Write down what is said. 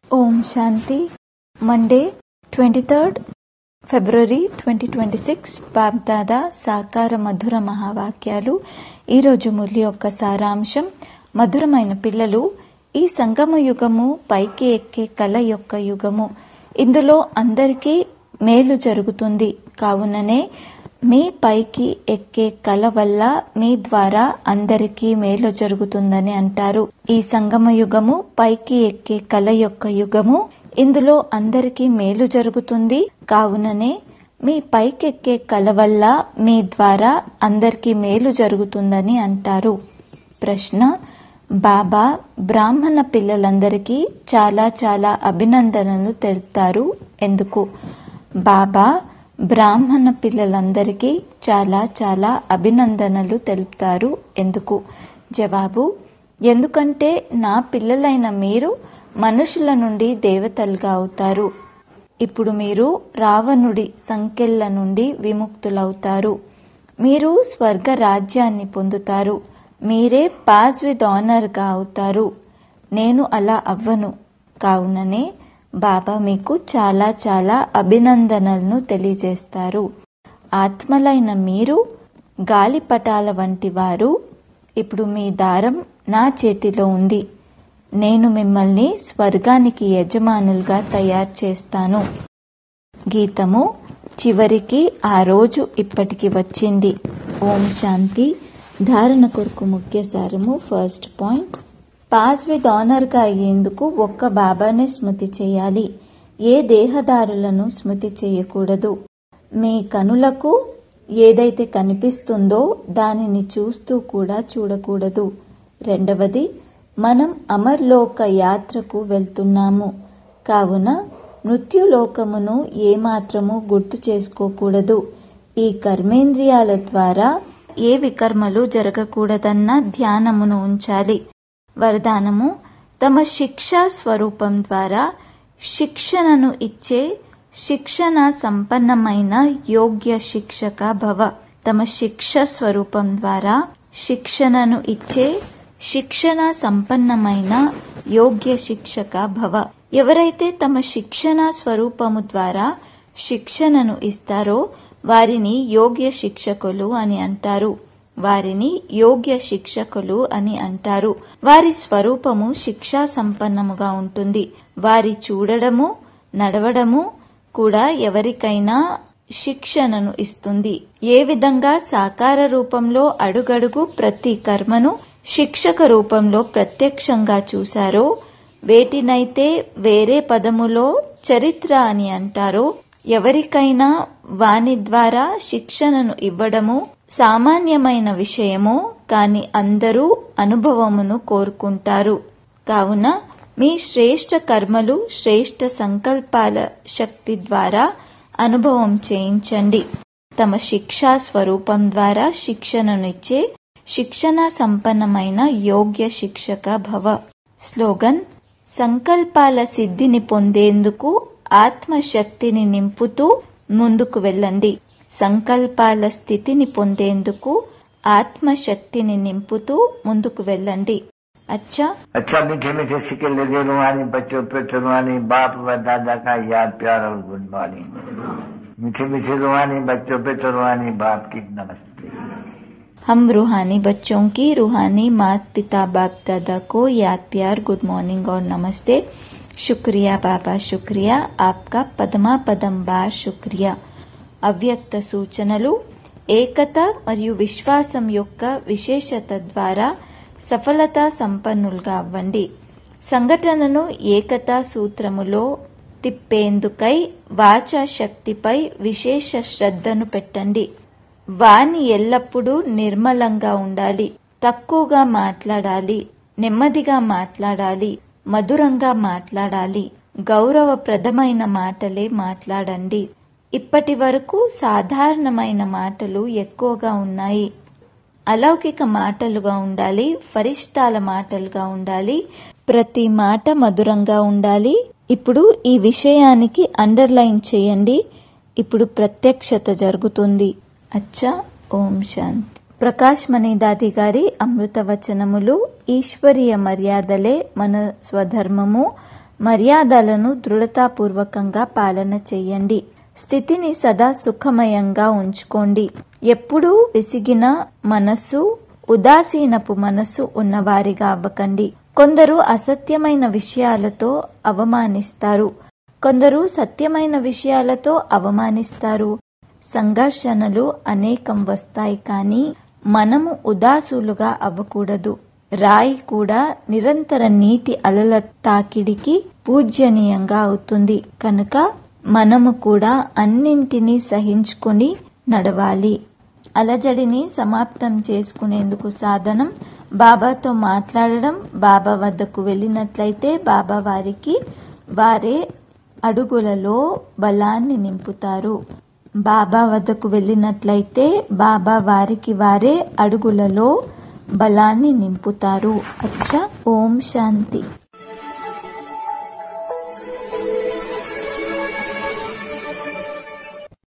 ఓం శాంతి Monday twenty third February twenty twenty six BapDada సాకార మధుర మహావాక్యాలు ఈరోజు మురళి యొక్క సారాంశం మధురమైన పిల్లలు ఈ సంగమ యుగము పైకి ఎక్కే కళ యొక్క యుగము ఇందులో అందరికీ మేలు జరుగుతుంది కావుననే మీ పైకి ఎక్కే కళ వల్ల మీ ద్వారా అందరికీ మేలు జరుగుతుందని అంటారు ఈ సంగమ యుగము పైకి ఎక్కే కళ యొక్క యుగము ఇందులో అందరికీ మేలు జరుగుతుంది కావుననే మీ పైకెక్కే కళ వల్ల మీ ద్వారా అందరికీ మేలు జరుగుతుందని అంటారు ప్రశ్న బాబా బ్రాహ్మణ పిల్లలందరికీ చాలా చాలా అభినందనలు తెలుపుతారు ఎందుకు బాబా బ్రాహ్మణ పిల్లలందరికీ చాలా చాలా అభినందనలు తెలుపుతారు ఎందుకు జవాబు ఎందుకంటే నా పిల్లలైన మీరు మనుషుల నుండి దేవతలుగా అవుతారు ఇప్పుడు మీరు రావణుడి సంకెళ్ల నుండి విముక్తులవుతారు మీరు స్వర్గ రాజ్యాన్ని పొందుతారు మీరే పాస్ విత్ ఆనర్గా అవుతారు నేను అలా అవ్వను కావుననే బాబా మీకు చాలా చాలా అభినందనలను తెలియజేస్తారు ఆత్మలైన మీరు గాలిపటాల వంటి వారు ఇప్పుడు మీ దారం నా చేతిలో ఉంది నేను మిమ్మల్ని స్వర్గానికి యజమానులుగా తయారు చేస్తాను గీతము చివరికి ఆ రోజు ఇప్పటికి వచ్చింది ఓం శాంతి ధారణ కొరకు ముఖ్య సారము ఫస్ట్ పాయింట్ పాస్ విత్ ఆనర్గా అయ్యేందుకు ఒక్క బాబానే స్మృతి చేయాలి ఏ దేహదారులను స్మృతి చేయకూడదు మీ కనులకు ఏదైతే కనిపిస్తుందో దానిని చూస్తూ కూడా చూడకూడదు రెండవది మనం అమర్లోక యాత్రకు వెళ్తున్నాము కావున మృత్యులోకమును ఏమాత్రము గుర్తు చేసుకోకూడదు ఈ కర్మేంద్రియాల ద్వారా ఏ వికర్మలు జరగకూడదన్న ధ్యానమును ఉంచాలి వరదానము తమ శిక్షా స్వరూపం ద్వారా శిక్షణను ఇచ్చే శిక్షణ సంపన్నమైన యోగ్య శిక్షక భవ తమ శిక్ష స్వరూపం ద్వారా శిక్షణను ఇచ్చే శిక్షణ సంపన్నమైన యోగ్య శిక్షక భవ ఎవరైతే తమ శిక్షణ స్వరూపము ద్వారా శిక్షణను ఇస్తారో వారిని యోగ్య శిక్షకులు అని అంటారు వారిని యోగ్య శిక్షకులు అని అంటారు వారి స్వరూపము శిక్షా సంపన్నముగా ఉంటుంది వారి చూడడము నడవడము కూడా ఎవరికైనా శిక్షణను ఇస్తుంది ఏ విధంగా సాకార రూపంలో అడుగడుగు ప్రతి కర్మను శిక్షక రూపంలో ప్రత్యక్షంగా చూశారో వేటినైతే వేరే పదములో చరిత్ర అని అంటారో ఎవరికైనా వాని ద్వారా శిక్షణను ఇవ్వడము సామాన్యమైన విషయము కాని అందరూ అనుభవమును కోరుకుంటారు కావున మీ శ్రేష్ట కర్మలు శ్రేష్ట సంకల్పాల శక్తి ద్వారా అనుభవం చేయించండి తమ శిక్షా స్వరూపం ద్వారా శిక్షణనిచ్చే శిక్షణ సంపన్నమైన యోగ్య శిక్షక భవ స్లోగన్ సంకల్పాల సిద్ధిని పొందేందుకు ఆత్మశక్తిని నింపుతూ ముందుకు వెళ్ళండి సంకల్పాల స్థితిని పొందేందుకు ఆత్మశక్తిని నింపుతూ ముందుకు వెళ్ళండి अच्छा अच्छा मीठे मीठे सिक्के लगे रुहानी बच्चों पे रुहानी बाप व दादा का याद प्यार और गुड मॉर्निंग मीठे मीठे रुहानी बच्चों पे रुहानी बाप की नमस्ते हम रूहानी बच्चों की रूहानी मात पिता बाप दादा को याद प्यार गुड मॉर्निंग और नमस्ते शुक्रिया बाबा शुक्रिया आपका పదమా పదం బార్ శుక్రియా అవ్యక్త సూచనలు ఏకత మరియు విశ్వాసం యొక్క విశేషత ద్వారా సఫలతా సంపన్నులుగా అవ్వండి సంఘటనను ఏకతా సూత్రములో తిప్పేందుకై వాచా శక్తిపై విశేష శ్రద్ధను పెట్టండి వాణి ఎల్లప్పుడూ నిర్మలంగా ఉండాలి తక్కువగా మాట్లాడాలి నెమ్మదిగా మాట్లాడాలి మధురంగా మాట్లాడాలి గౌరవప్రదమైన మాటలే మాట్లాడండి ఇప్పటి వరకు సాధారణమైన మాటలు ఎక్కువగా ఉన్నాయి అలౌకిక మాటలుగా ఉండాలి ఫరిష్టాల మాటలుగా ఉండాలి ప్రతి మాట మధురంగా ఉండాలి ఇప్పుడు ఈ విషయానికి అండర్లైన్ చేయండి ఇప్పుడు ప్రత్యక్షత జరుగుతుంది అచ్చా ఓం శాంతి ప్రకాష్ మణిదాది గారి అమృత వచనములు ఈశ్వరీయ మర్యాదలే మన స్వధర్మము మర్యాదలను దృఢతాపూర్వకంగా పాలన చేయండి స్థితిని సదా సుఖమయంగా ఉంచుకోండి ఎప్పుడూ విసిగిన మనస్సు ఉదాసీనపు మనస్సు ఉన్నవారిగా అవ్వకండి కొందరు అసత్యమైన విషయాలతో అవమానిస్తారు కొందరు సత్యమైన విషయాలతో అవమానిస్తారు సంఘర్షణలు అనేకం వస్తాయి కానీ మనము ఉదాసులుగా అవ్వకూడదు రాయి కూడా నిరంతర నీటి అలల తాకిడికి పూజ్యనీయంగా అవుతుంది కనుక మనము కూడా అన్నింటినీ సహించుకొని నడవాలి అలజడిని సమాప్తం చేసుకునేందుకు సాధనం బాబాతో మాట్లాడడం బాబా వద్దకు వెళ్ళినట్లయితే బాబా వారికి వారే అడుగులలో బలాన్ని నింపుతారు బాబా వద్దకు వెళ్ళినట్లయితే బాబా వారికి వారే అడుగులలో బలాన్ని నింపుతారు అచ్చ ఓం శాంతి